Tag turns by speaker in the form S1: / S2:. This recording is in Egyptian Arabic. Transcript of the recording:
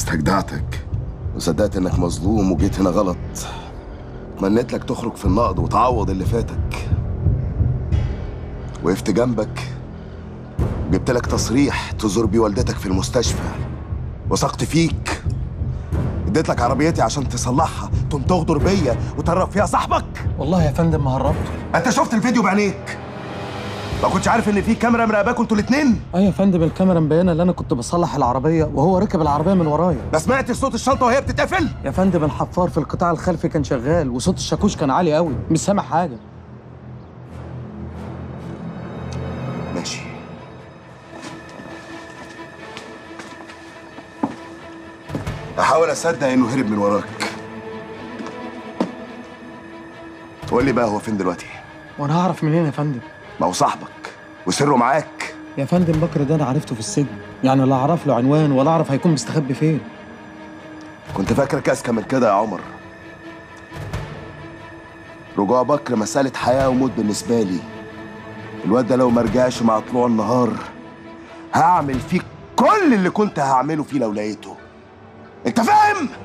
S1: استجدعتك وصدقت انك مظلوم وجيت هنا غلط تمنيت لك تخرج في النقد وتعوض اللي فاتك وقفت جنبك جبت لك تصريح تزور بيه والدتك في المستشفى وثقت فيك اديت لك عربيتي عشان تصلحها تقوم تغدر بيا وتهرب فيها صاحبك
S2: والله يا فندم ما هربته
S1: انت شفت الفيديو بعينيك ما كنتش عارف ان في كاميرا مراقباكوا انتوا الاتنين
S2: ايوه يا فندم الكاميرا مبينه ان انا كنت بصلح العربيه وهو ركب العربيه من ورايا
S1: ما سمعتش صوت الشنطه وهي بتتقفل
S2: يا فندم الحفار في القطاع الخلفي كان شغال وصوت الشاكوش كان عالي قوي مش سامع حاجه
S1: ماشي احاول اصدق انه هرب من وراك قول لي بقى هو فين دلوقتي
S2: وانا هعرف منين يا فندم
S1: ما هو صاحبك وسره معاك
S2: يا فندم بكر ده انا عرفته في السجن يعني لا اعرف له عنوان ولا اعرف هيكون مستخبي فين
S1: كنت فاكرك اذكى من كده يا عمر رجوع بكر مسألة حياة وموت بالنسبة لي الواد ده لو ما رجعش مع طلوع النهار هعمل فيك كل اللي كنت هعمله فيه لو لقيته انت فاهم؟